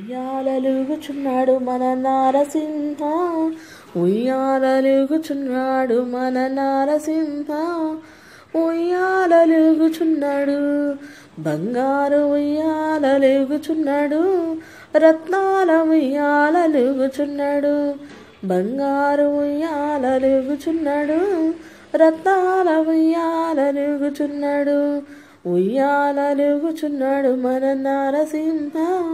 ఉయ్యాలలుగుచున్నాడు మన నారసింహ ఉయ్యాలలుగుచున్నాడు మన నారసింహ ఉయ్యాలలుగుచున్నాడు బంగారు ఉయ్యాలలుగుచున్నాడు రత్నాల ఉయ్యాలలుగుచున్నాడు బంగారు ఉయ్యాలలుగుచున్నాడు రత్నాల ఉయ్యాలలుగుచున్నాడు ఉయ్యాలలుగుచున్నాడు మన నారసింహ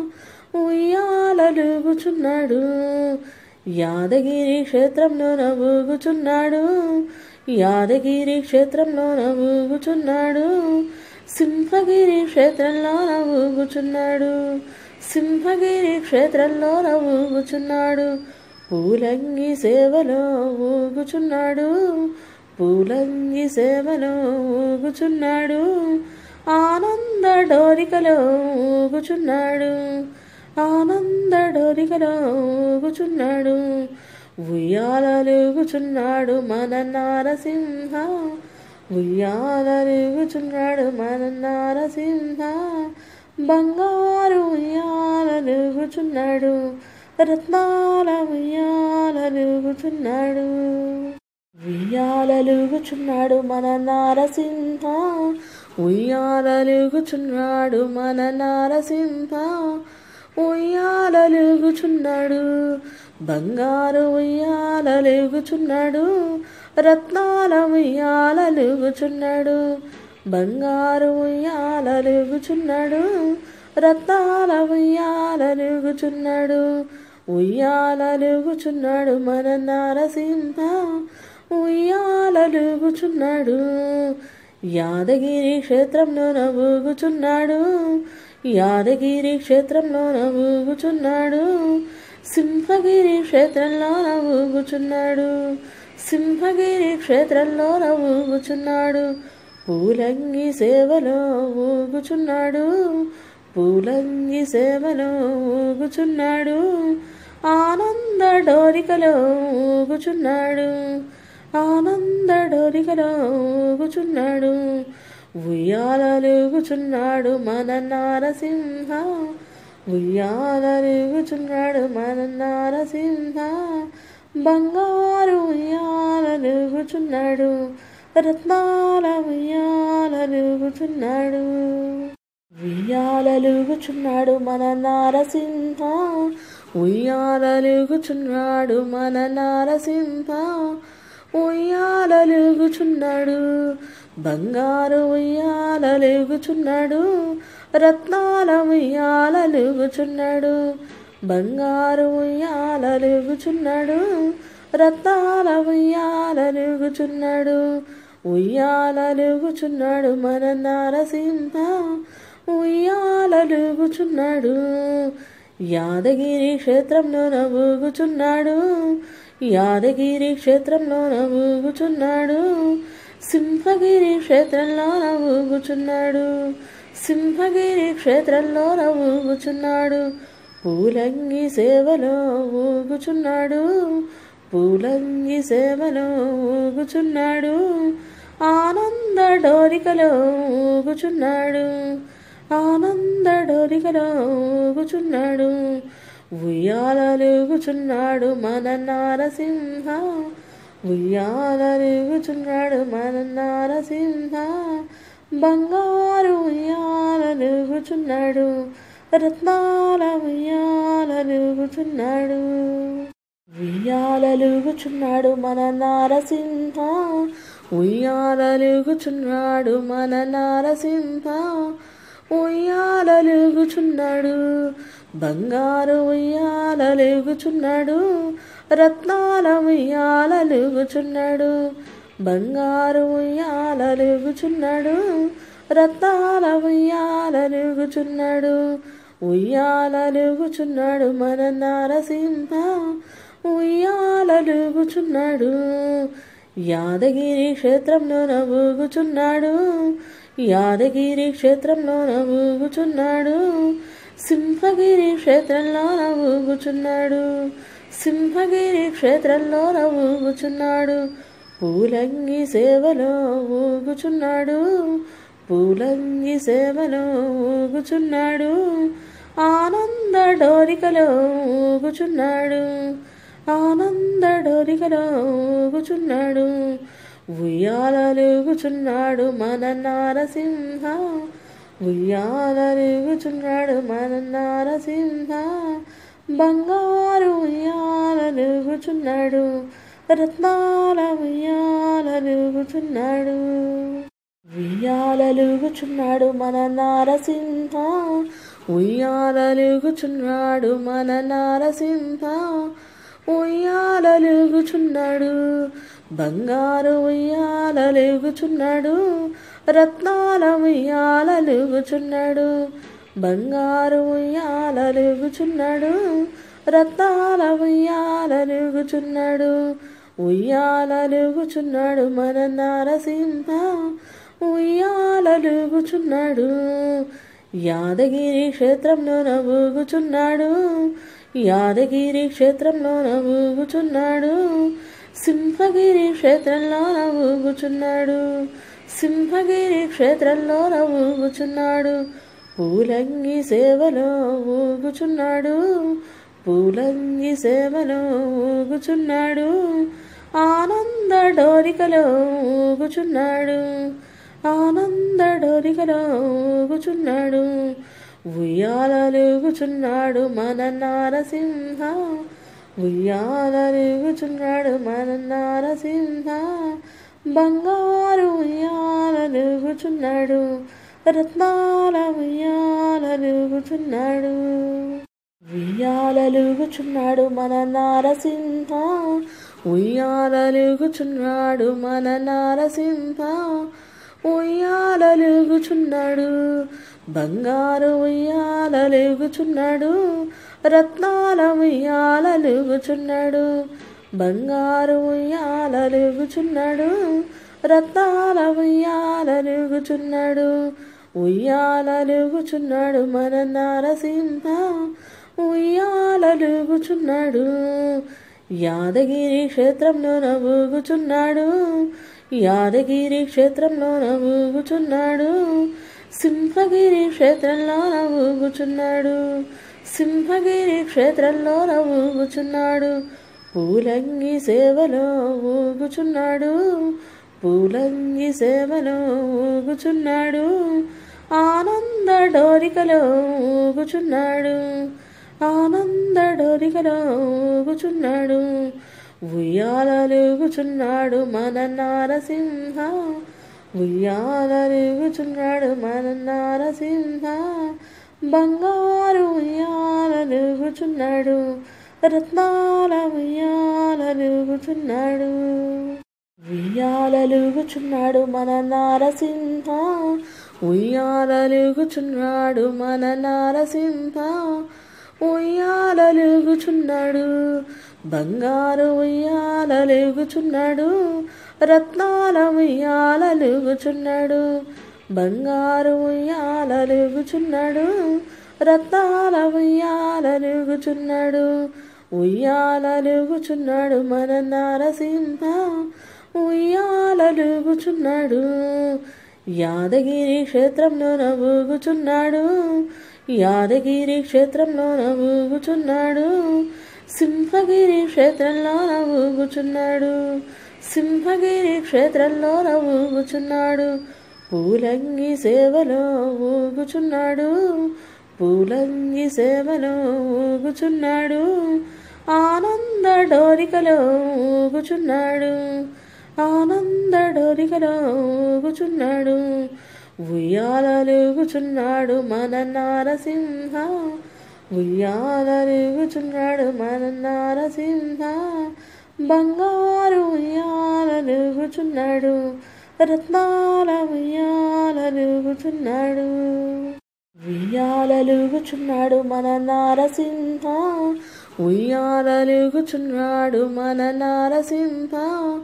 ఉయ్యాలలుగుచున్నాడు యాదగిరి క్షేత్రంలో నవ్వుగుచున్నాడు యాదగిరి క్షేత్రంలో నవ్వుగుచున్నాడు సింహగిరి క్షేత్రంలో నవ్వుగుచున్నాడు సింహగిరి క్షేత్రంలో నవ్వుగుచున్నాడు పూలంగి సేవలో ఊగుచున్నాడు పూలంగి సేవలో ఊగుచున్నాడు ఆనంద డోరికలో ఊగుచున్నాడు ఆనంద డోరికలో ఊగుచున్నాడు ఉయ్యాలలుగుచున్నాడు మన నారసింహ ఉయ్యాలలుగుచున్నాడు మన నారసింహ బంగారు ఉయ్యాలలుగుచున్నాడు రత్నాల ఉయ్యాలలుగుచున్నాడు ఉయ్యాలలుగుచున్నాడు మన నారసింహ ఉయ్యాలలుగుచున్నాడు మన నారసింహ ఉయ్యాలలుగుచున్నాడు బంగారు ఉయ్యాలలుగుచున్నాడు రత్నాల ఉయ్యాలలుగుచున్నాడు బంగారు ఉయ్యాలలుగుచున్నాడు రత్నాల ఉయ్యాలలుగుచున్నాడు ఉయ్యాలలుగుచున్నాడు మన నారసింహ ఉయ్యాలలుగుచున్నాడు యాదగిరి క్షేత్రంలో నవ్వుగుచున్నాడు యాదగిరి క్షేత్రంలో నవ్వుగుచున్నాడు సింహగిరి క్షేత్రంలో నవ్వుగుచున్నాడు సింహగిరి క్షేత్రంలో నవ్వుగుచున్నాడు పూలంగి సేవలో ఊగుచున్నాడు పూలంగి సేవలో ఊగుచున్నాడు ఆనంద డోరికలో ఊగుచున్నాడు ఆనంద డోరికలో ఊగుచున్నాడు ఉయ్యాలలుగుచున్నాడు మన నారసింహ ఉయ్యాలలుగుచున్నాడు మన నారసింహ బంగారు ఉయ్యాలలుగుచున్నాడు రత్నాల ఉయ్యాలలుగుచున్నాడు ఉయ్యాలలుగుచున్నాడు మన నారసింహ ఉయ్యాలలుగుచున్నాడు మన నారసింహ ఉయ్యాలలుగుచున్నాడు బంగారు ఉయ్యాలలుగుచున్నాడు రత్నాల ఉయ్యాలలుగుచున్నాడు బంగారు ఉయ్యాలలుగుచున్నాడు రత్నాల ఉయ్యాలలుగుచున్నాడు ఉయ్యాలలుగుచున్నాడు మన నారసింహ ఉయ్యాలలుగుచున్నాడు యాదగిరి క్షేత్రంలో నవ్వుగుచున్నాడు యాదగిరి క్షేత్రంలో నవ్వుగుచున్నాడు సింహగిరి క్షేత్రంలో నవ్వుగుచున్నాడు సింహగిరి క్షేత్రంలో నవ్వుగుచున్నాడు పూలంగి సేవలో ఊగుచున్నాడు పూలంగి సేవలో ఊగుచున్నాడు ఆనంద డోరికలో ఊగుచున్నాడు ఆనంద డోరికలో ఊగుచున్నాడు ఉయ్యాలలుగుచున్నాడు మన నారసింహ ఉయ్యాలలుగుచున్నాడు మన నారసింహ బంగారు ఉయ్యాలలుగుచున్నాడు రత్నాల ఉయ్యాలలుగుచున్నాడు ఉయ్యాలలుగుచున్నాడు మన నారసింహ ఉయ్యాలలుగుచున్నాడు మన నారసింహ ఉయ్యాలలుగుచున్నాడు బంగారు ఉయ్యాలలుగుచున్నాడు రత్నాల ఉయ్యాలలుగుచున్నాడు బంగారు ఉయ్యాలలుగుచున్నాడు రత్నాల ఉయ్యాలలుగుచున్నాడు ఉయ్యాలలుగుచున్నాడు మన నారసింహ ఉయ్యాలలుగుచున్నాడు యాదగిరి క్షేత్రంలో నవ్వుగుచున్నాడు యాదగిరి క్షేత్రంలో నవ్వుగుచున్నాడు సింహగిరి క్షేత్రంలో నవ్వుగుచున్నాడు సింహగిరి క్షేత్రంలో నవ్వుగుచున్నాడు పూలంగి సేవలో ఊగుచున్నాడు పూలంగి సేవలో ఊగుచున్నాడు ఆనంద డోరికలో ఊగుచున్నాడు ఆనంద డోరికలో ఊగుచున్నాడు ఉయ్యాలలుగుచున్నాడు మన నారసింహ ఉయ్యాలలుగుచున్నాడు మన నారసింహ బంగారు ఉయ్యాలలుగుచున్నాడు రత్నాల ఉయ్యాలలుగుచున్నాడు ఉయ్యాలలుగుచున్నాడు మన నారసింహ ఉయ్యాలలుగుచున్నాడు మన నారసింహ ఉయ్యాలలుగుచున్నాడు బంగారు ఉయ్యాలలుగుచున్నాడు రత్నాల ఉయ్యాలలుగుచున్నాడు బంగారు ఉయ్యాలలుగుచున్నాడు రత్నాల ఉయ్యాలలుగుచున్నాడు ఉయ్యాలలుగుచున్నాడు మన నారసింహ ఉయ్యాలలుగుచున్నాడు యాదగిరి క్షేత్రంలో నవ్వుగుచున్నాడు యాదగిరి క్షేత్రంలో నవ్వుగుచున్నాడు సింహగిరి క్షేత్రంలో నవ్వుగుచున్నాడు సింహగిరి క్షేత్రంలో నవ్వుగుచున్నాడు పూలంగి సేవలో ఊగుచున్నాడు పూలంగి సేవలో ఊగుచున్నాడు ఆనంద డోరికలో ఊగుచున్నాడు ఆనంద డోరికలో ఊగుచున్నాడు ఉయ్యాలలుగుచున్నాడు మన నారసింహ ఉయ్యాలలుగుచున్నాడు మన నారసింహ బంగారు ఉయ్యాలలుగుచున్నాడు రత్నాల ఉయ్యాలలుగుచున్నాడు ఉయ్యాలలుగుచున్నాడు మన నారసింహ ఉయ్యాలలుగుచున్నాడు మన నారసింహ ఉయ్యాలలుగుచున్నాడు బంగారు ఉయ్యాలలుగుచున్నాడు రత్నాల ఉయ్యాలలుగుచున్నాడు బంగారు ఉయ్యాలలుగుచున్నాడు రత్నాల ఉయ్యాలలుగుచున్నాడు ఉయ్యాలలుగుచున్నాడు మన నారసింహ ఉయ్యాలలుగుచున్నాడు యాదగిరి క్షేత్రంలో నవ్వుగుచున్నాడు యాదగిరి క్షేత్రంలో నవ్వుగుచున్నాడు సింహగిరి క్షేత్రంలో నవ్వుగుచున్నాడు సింహగిరి క్షేత్రంలో నవ్వుగుచున్నాడు పూలంగి సేవలో ఊగుచున్నాడు పూలంగి సేవలో ఊగుచున్నాడు ఆనంద డోరికలో ఊగుచున్నాడు ఆనంద డోరికలో ఊగుచున్నాడు ఉయ్యాలలుగుచున్నాడు మన నారసింహ ఉయ్యాలలుగుచున్నాడు మన నారసింహ బంగారు ఉయ్యాలలుగుచున్నాడు రత్నాల ఉయ్యాలలుగుచున్నాడు ఉయ్యాలలుగుచున్నాడు మన నారసింహ ఉయ్యాలలుగుచున్నాడు మన నారసింహ ఉయ్యాలలుగుచున్నాడు బంగారు ఉయ్యాలలుగుచున్నాడు రత్నాల ఉయ్యాలలుగుచున్నాడు బంగారు ఉయ్యాలలుగుచున్నాడు రత్నాల ఉయ్యాలలుగుచున్నాడు ఉయ్యాలలుగుచున్నాడు మన నారసింహ ఉయ్యాలలుగుచున్నాడు యాదగిరి క్షేత్రంలో నవ్వుగుచున్నాడు యాదగిరి క్షేత్రంలో నవ్వుగుచున్నాడు సింహగిరి క్షేత్రంలో నవ్వుగుచున్నాడు సింహగిరి క్షేత్రంలో నవ్వుగుచున్నాడు పూలంగి సేవలో ఊగుచున్నాడు పూలంగి సేవలో ఊగుచున్నాడు ఆనంద డోరికలో ఊగుచున్నాడు ఆనంద డోరికలో ఊగుచున్నాడు ఉయ్యాలలుగుచున్నాడు మన నారసింహ ఉయ్యాలలుగుచున్నాడు మన నారసింహ బంగారు ఉయ్యాలలుగుచున్నాడు రత్నాల ఉయ్యాలలుగుచున్నాడు ఉయ్యాలలుగుచున్నాడు మన నారసింహ ఉయ్యాలలుగుచున్నాడు మన నారసింహ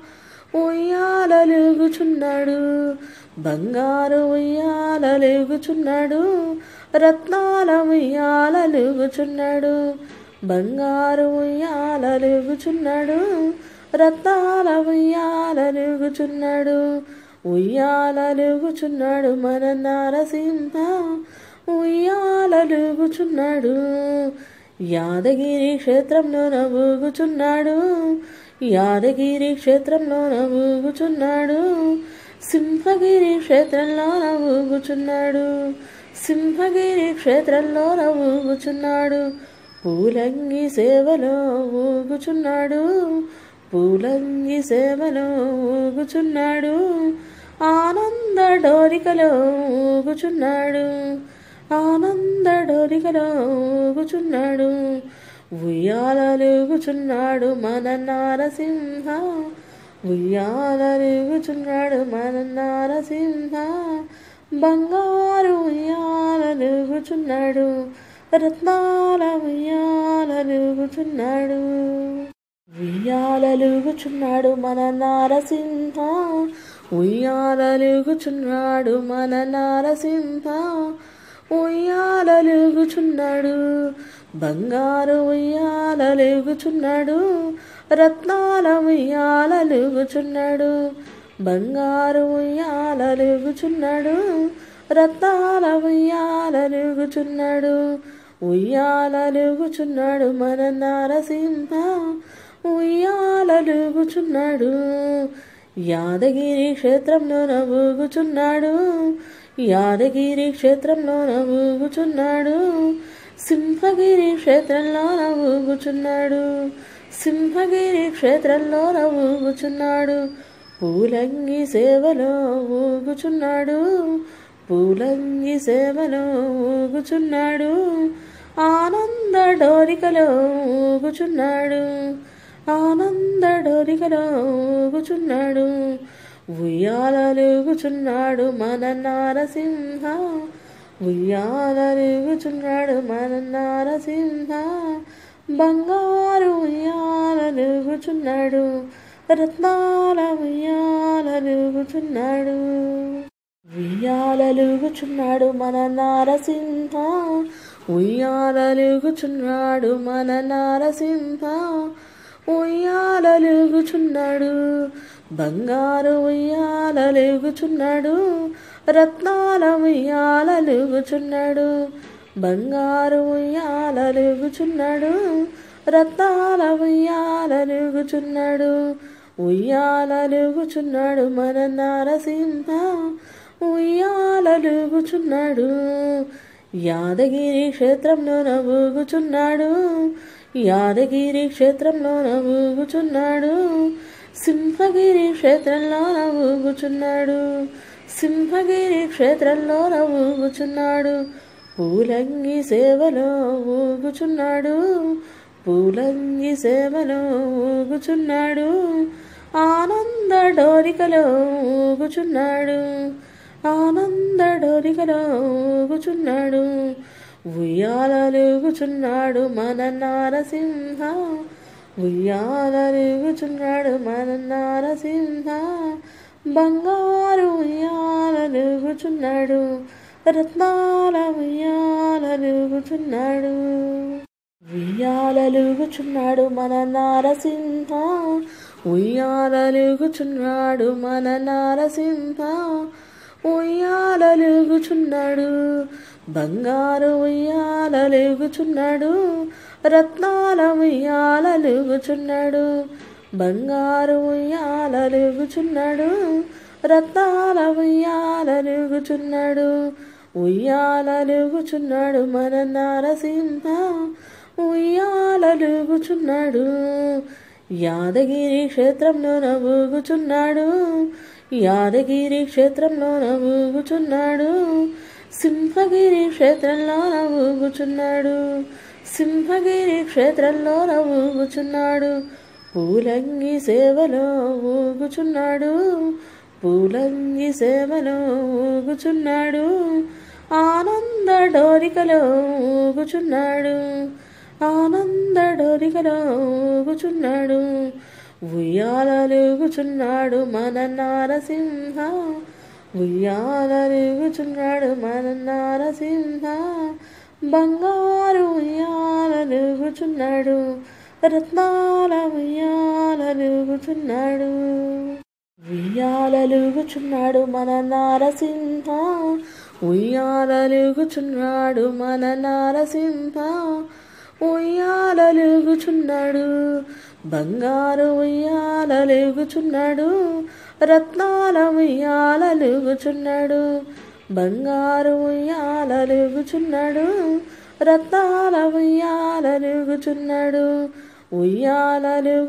ఉయ్యాలలుగుచున్నాడు బంగారు ఉయ్యాలలుగుచున్నాడు రత్నాల ఉయ్యాలలుగుచున్నాడు బంగారు ఉయ్యాలలుగుచున్నాడు రత్నాల ఉయ్యాలలుగుచున్నాడు ఉయ్యాలలుగుచున్నాడు మన నారసింహ ఉయ్యాలలుగుచున్నాడు యాదగిరి క్షేత్రంలోన ఊగుచున్నాడు యాదగిరి క్షేత్రంలోన ఊగుచున్నాడు సింహగిరి క్షేత్రంలోన ఊగుచున్నాడు సింహగిరి క్షేత్రంలోన ఊగుచున్నాడు పూలంగి సేవలో ఊగుచున్నాడు పూలంగి సేవలో ఊగుచున్నాడు ఆనంద డోరికలో ఊగుచున్నాడు ఆనంద డోరికలో ఊగుచున్నాడు ఉయ్యాలలుగుచున్నాడు మన నారసింహ ఉయ్యాలలుగుచున్నాడు మన నారసింహ బంగారు ఉయ్యాలలుగుచున్నాడు రత్నాల ఉయ్యాలలుగుచున్నాడు ఉయ్యాలలుగుచున్నాడు మన నారసింహ ఉయ్యాలలుగుచున్నాడు మన నారసింహ ఉయ్యాలలుగుచున్నాడు బంగారు ఉయ్యాలలుగుచున్నాడు రత్నాల ఉయ్యాలలుగుచున్నాడు బంగారు ఉయ్యాలలుగుచున్నాడు రత్నాల ఉయ్యాలలుగుచున్నాడు ఉయ్యాలలుగుచున్నాడు మన నారసింహ ఉయ్యాలలుగుచున్నాడు యాదగిరి క్షేత్రంలోన ఊగుచున్నాడు యాదగిరి క్షేత్రంలోన ఊగుచున్నాడు సింహగిరి క్షేత్రంలోన ఊగుచున్నాడు సింహగిరి క్షేత్రంలోన ఊగుచున్నాడు పూలంగి సేవలో ఊగుచున్నాడు పూలంగి సేవలో ఊగుచున్నాడు ఆనంద డోరికలో ఊగుచున్నాడు ఆనంద డోరికలో ఊగుచున్నాడు ఉయ్యాలలుగుచున్నాడు మన నారసింహ ఉయ్యాలలుగుచున్నాడు మన నారసింహ బంగారు ఉయ్యాలలుగుచున్నాడు రత్నాల ఉయ్యాలలుగుచున్నాడు ఉయ్యాలలుగుచున్నాడు మన నారసింహ ఉయ్యాలలుగుచున్నాడు మన నారసింహ ఉయ్యాలలుగుచున్నాడు బంగారు ఉయ్యాలలుగుచున్నాడు రత్నాల ఉయ్యాలలుగుచున్నాడు బంగారు ఉయ్యాలలుగుచున్నాడు రత్నాల ఉయ్యాలలుగుచున్నాడు ఉయ్యాలలుగుచున్నాడు మన నారసింహ ఉయ్యాలలుగుచున్నాడు యాదగిరి క్షేత్రంలోన ఊగుచున్నాడు యాదగిరి క్షేత్రంలోన ఊగుచున్నాడు సింహగిరి క్షేత్రంలోన ఊగుచున్నాడు సింహగిరి క్షేత్రంలోన ఊగుచున్నాడు పూలంగి సేవలో ఊగుచున్నాడు పూలంగి సేవలో ఊగుచున్నాడు ఆనంద డోరికలో ఊగుచున్నాడు ఆనంద డోరికలో ఊగుచున్నాడు ఉయ్యాలలుగుచున్నాడు మన నారసింహ ఉయ్యాలలుగుచున్నాడు మన నారసింహ బంగారు ఉయ్యాలలుగుచున్నాడు రత్నాల ఉయ్యాలలుగుచున్నాడు ఉయ్యాలలుగుచున్నాడు మన నారసింహ ఉయ్యాలలుగుచున్నాడు మన నారసింహ ఉయ్యాలలుగుచున్నాడు బంగారు ఉయ్యాలలుగుచున్నాడు రత్నాల ఉయ్యాలలుగుచున్నాడు బంగారు ఉయ్యాలలుగుచున్నాడు రత్నాల ఉయ్యాలలుగుచున్నాడు ఉయ్యాలలుగుచున్నాడు మన నారసింహ ఉయ్యాలలుగుచున్నాడు యాదగిరి క్షేత్రంలోన ఊగుచున్నాడు యాదగిరి క్షేత్రంలోన ఊగుచున్నాడు సింహగిరి క్షేత్రంలోన ఊగుచున్నాడు సింహగిరి క్షేత్రంలోన ఊగుచున్నాడు పూలంగి సేవలో ఊగుచున్నాడు పూలంగి సేవలో ఊగుచున్నాడు ఆనంద డోరికలో ఊగుచున్నాడు ఆనంద డోరికలో ఊగుచున్నాడు ఉయ్యాలలుగుచున్నాడు మన నారసింహ ఉయ్యాలలుగుచున్నాడు మన నారసింహ బంగారు ఉయ్యాలలుగుచున్నాడు రత్నాల ఉయ్యాలలుగుచున్నాడు ఉయ్యాలలుగుచున్నాడు మన నారసింహ ఉయ్యాలలుగుచున్నాడు మన నారసింహ ఉయ్యాల ఉయ్యాలలుగుచున్నాడు బంగారు ఉయ్యాలలుగుచున్నాడు రత్నాల ఉయ్యాలలుగుచున్నాడు బంగారు ఉయ్యాలలుగుచున్నాడు రత్నాల ఉయ్యాలలుగుచున్నాడు ఉయ్యాలలుగు